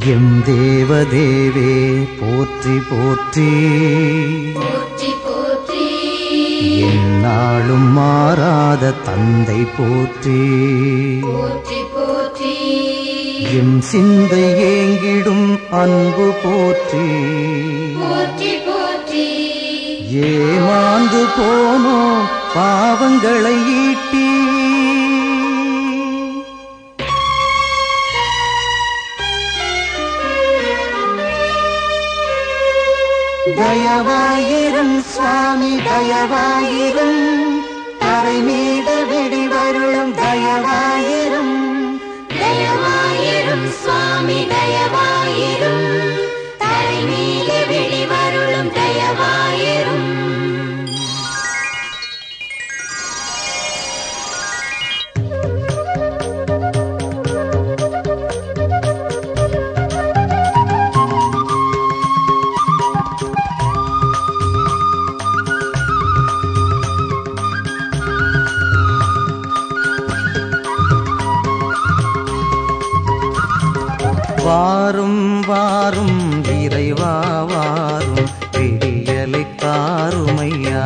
M தேவதேவே போற்றி போற்றி போற்றி போற்றி எந்நாளும் மாறாத தந்தை போற்றி போற்றி போற்றி எம் சிந்தை ஏங்கிடும் அன்பு போற்றி போற்றி போற்றி ஏமாந்து போனோம் பாவங்களை ஈட்டி தயவாயிரும் சுவாமி தயவாயிரும் தரை மீது விடிவருளும் தயவாயிரும் தயவாயிரும் சுவாமி தயவாயிரும் தரை மீது விழிவருளும் தயவாயிரும் வாரும் வாரும் இறைவா வாரும் விடியலை தாருமையா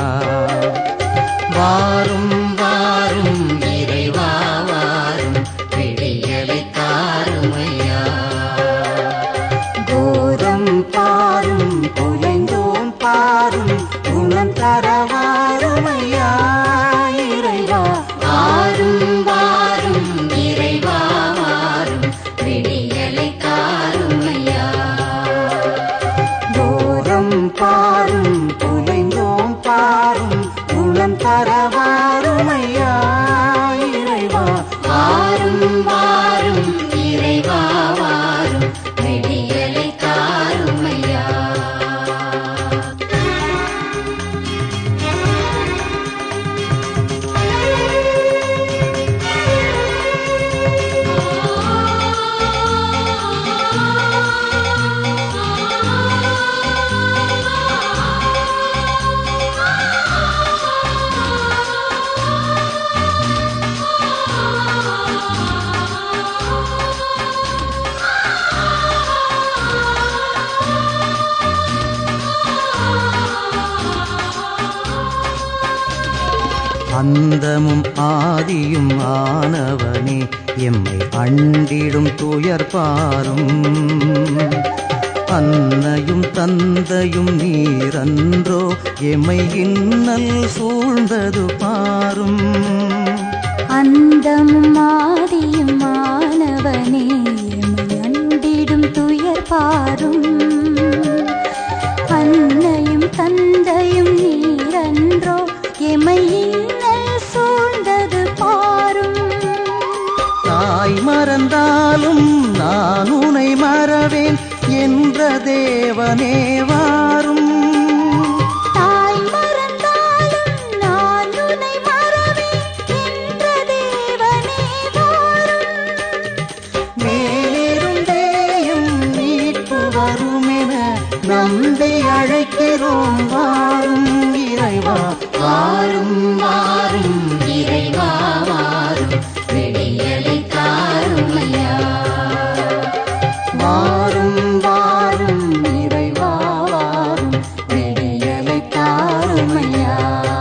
வாரும் வாரும் இறைவா வாரும் விடியலை தாருமையா கோரம் பாரும் குலைந்தோம் பாரும் குணம் தரவாருமையா இறைவா வாரும் வாரும் இறைவா வாரும் விடியலை தாருமையா தோரம் பாரும் குலைந்தோம் பாரும் குணம் தரவாருமையா இறைவா வாரும் வாரும் இறைவா வாரும் விடியலை தாருமையா அந்தமும் ஆதியும் ஆனவனே எம்மை அண்டிடும் துயர் பாரும் அன்னையும் தந்தையும் நீரன்றோ எம்மை இன்னல் சூழ்ந்தது பாரும் அந்தமும் ஆதியும் மாணவனே எம்மை அண்டிடும் துயர் பாரும் அன்னையும் தந்தையும் நீரன்றோ எமை இன்னல் சூழ்ந்தது பாரும் தாய் மறந்தாலும் நான் உனை மறவேன் என்ற தேவனே வாரும் தாய் மறந்தாலும் நான் உன்னை மறவேன் என்ற தேவனே வாரும் மேலிருந்தேயும் மீட்பு வருமென நம்பி அழைக்கிறோம் வாரும் இறைவா வாரும் வாரும் இறைவா வாரும் விடியலை தாருமையா வாரும் வாரும் இறைவா வாரும் விடியலை தாருமையா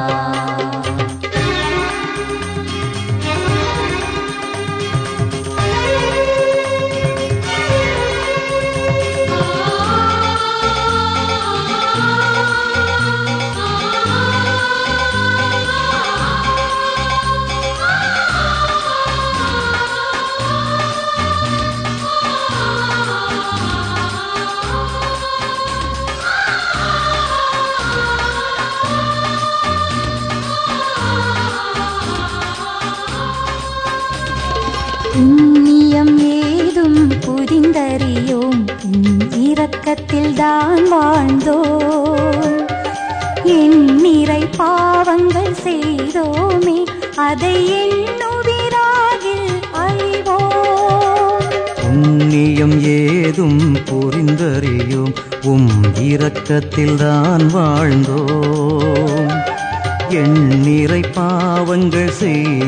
புண்ணியம் ஏதும் புரிந்தறியோம் உன் இரக்கத்தில் தான் வாழ்ந்தோம் எண்ணிறை பாவங்கள் செய்தோமே அதை எண்ணுவிராகில் அழிவோம் புண்ணியம் ஏதும் புரிந்தறியும் உம் இரக்கத்தில் தான் வாழ்ந்தோம் எண்ணிறை பாவங்கள்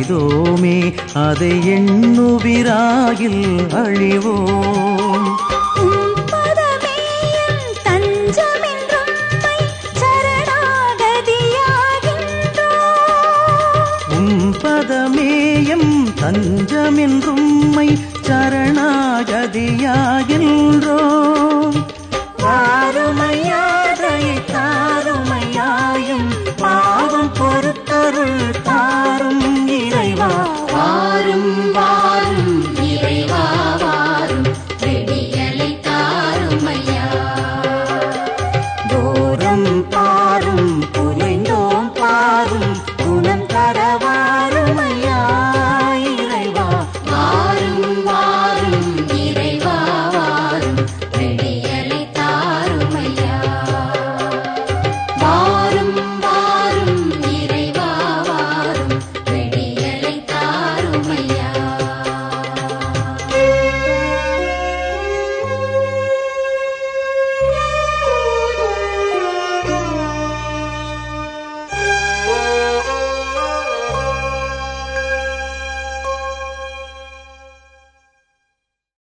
செய்தோமே அதை எண்ணுவிராகில் அழிவோம் தஞ்சமென்றும்மை சரணாகதியாகின்றோம் வாருமையாதையை தாருமையாயும் பாவம் பொறுத்தருள்